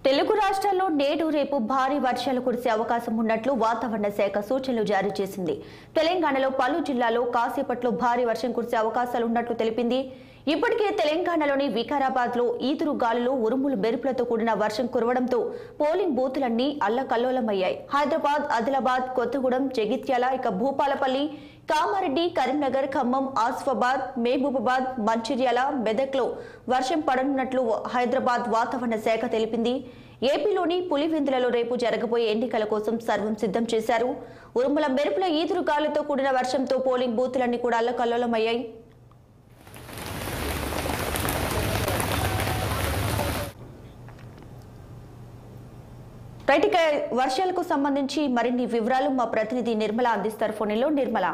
తెలుగు రాష్ట్రాల్లో నేడు రేపు భారీ వర్షాలు కురిసే అవకాశం ఉన్నట్లు వాతావరణ శాఖ సూచనలు జారీ చేసింది తెలంగాణలో పలు జిల్లాల్లో కాసేపట్లో భారీ వర్షం కురిసే అవకాశాలు ఉన్నట్లు తెలిపింది ఇప్పటికే తెలంగాణలోని వికారాబాద్ లో ఈదురు గాలులు ఉరుములు మెరుపులతో కూడిన వర్షం కురవడంతో పోలింగ్ బూతులన్నీ అల్లకల్లోలమయ్యాయి హైదరాబాద్ ఆదిలాబాద్ కొత్తగూడెం జగిత్యాల ఇక భూపాలపల్లి కామారెడ్డి కరీంనగర్ ఖమ్మం ఆసిఫాబాద్ మహబూబాబాద్ మంచిర్యాల మెదక్లో వర్షం పడనున్నట్లు హైదరాబాద్ వాతావరణ శాఖ తెలిపింది ఏపీలోని పులివెందులలో రేపు జరగబోయే ఎన్నికల కోసం సర్వం సిద్ధం చేశారు ఉరుముల మెరుపుల ఈదురు గాలులతో కూడిన వర్షంతో పోలింగ్ బూతులన్నీ కూడా అల్లకల్లోలమయ్యాయి రైట్ ఇక వర్షాలకు సంబంధించి మరిన్ని వివరాలు మా ప్రతినిధి నిర్మల అందిస్తారు ఫోన్లో నిర్మల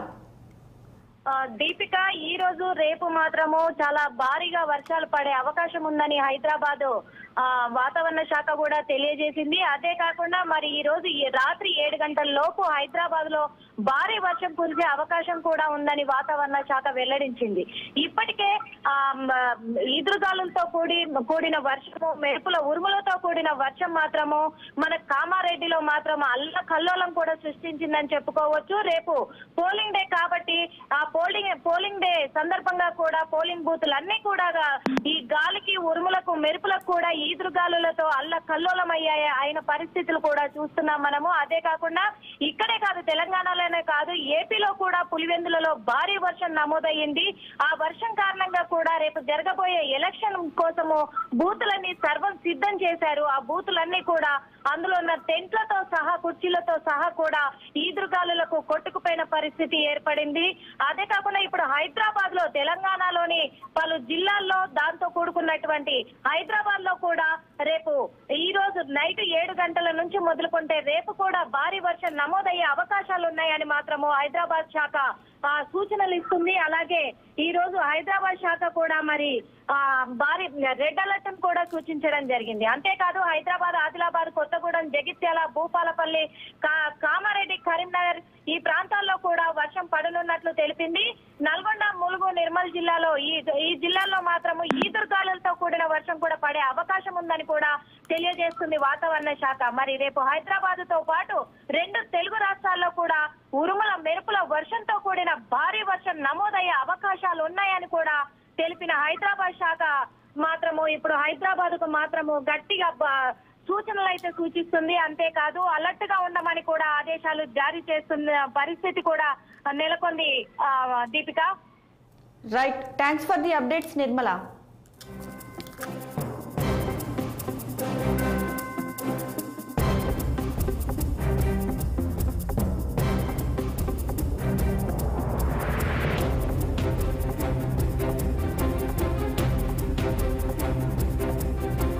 ఆ, దీపిక ఈ రోజు రేపు మాత్రము చాలా భారీగా వర్షాలు పడే అవకాశం ఉందని హైదరాబాద్ ఆ, వాతావరణ శాఖ కూడా తెలియజేసింది అదే కాకుండా మరి ఈ రోజు ఈ రాత్రి ఏడు గంటల లోపు హైదరాబాద్ లో భారీ వర్షం కురిసే అవకాశం కూడా ఉందని వాతావరణ శాఖ వెల్లడించింది ఇప్పటికే ఆ మ, ఈదురుగాలులతో కూడి కూడిన వర్షము మెరుపుల ఉరుములతో కూడిన వర్షం మాత్రము మన కామారెడ్డిలో మాత్రం అల్ల కల్లోలం కూడా సృష్టించిందని చెప్పుకోవచ్చు రేపు పోలింగ్ డే కాబట్టి ఆ పోలింగ్ పోలింగ్ డే సందర్భంగా కూడా పోలింగ్ బూతులు అన్ని కూడా ఈ గాలికి ఉరుములకు మెరుపులకు కూడా ఈదురుగాలులతో అల్ల కల్లోలమయ్యాయి అయిన పరిస్థితులు కూడా చూస్తున్నాం మనము అదే కాకుండా ఇక్కడే కాదు తెలంగాణలోనే కాదు ఏపీలో కూడా పులివెందులలో భారీ వర్షం నమోదయ్యింది ఆ వర్షం కారణంగా కూడా రేపు జరగబోయే ఎలక్షన్ కోసము బూతులన్నీ సర్వం సిద్ధం చేశారు ఆ బూతులన్నీ కూడా అందులో ఉన్న టెంట్లతో సహా కుర్చీలతో సహా కూడా ఈదురుగాలులకు కొట్టుకుపోయిన పరిస్థితి ఏర్పడింది అదే కాకుండా ఇప్పుడు హైదరాబాద్ లో తెలంగాణలోని పలు జిల్లాల్లో దాంతో కూడుకున్నటువంటి హైదరాబాద్ లో కూడా రేపు ఈ రోజు నైట్ ఏడు గంటల నుంచి మొదలుకుంటే రేపు కూడా భారీ వర్షం నమోదయ్యే అవకాశాలు ఉన్నాయని మాత్రము హైదరాబాద్ శాఖ ఆ, సూచనలు ఇస్తుంది అలాగే ఈ రోజు హైదరాబాద్ శాఖ కూడా మరి ఆ భారీ రెడ్ అలర్ట్ ను కూడా సూచించడం జరిగింది అంతేకాదు హైదరాబాద్ ఆదిలాబాద్ కొత్తగూడెం జగిత్యాల భూపాలపల్లి కా- కామారెడ్డి కరీంనగర్ ఈ ప్రాంతాల్లో కూడా వర్షం పడనున్నట్లు తెలిపింది నల్గొండ ములుగు నిర్మల్ జిల్లాలో ఈ ఈ జిల్లాల్లో మాత్రము ఈదురుగాలులతో కూడిన వర్షం కూడా పడే అవకాశం ఉందని కూడా తెలియజేస్తుంది వాతావరణ శాఖ మరి రేపు హైదరాబాద్ తో పాటు రెండు తెలుగు రాష్ట్రాల్లో కూడా ఉరుముల మెరుపుల వర్షంతో కూడిన భారీ వర్షం నమోదయ్యే అవకాశాలు ఉన్నాయని కూడా తెలిపిన హైదరాబాద్ శాఖ మాత్రము ఇప్పుడు హైదరాబాద్ కు మాత్రము గట్టిగా బ- సూచనలు అయితే సూచిస్తుంది అంతేకాదు అలర్ట్ గా ఉండమని కూడా ఆదేశాలు జారీ చేస్తున్న పరిస్థితి కూడా నెలకొంది ఆ, Deepika right thanks for the updates Nirmala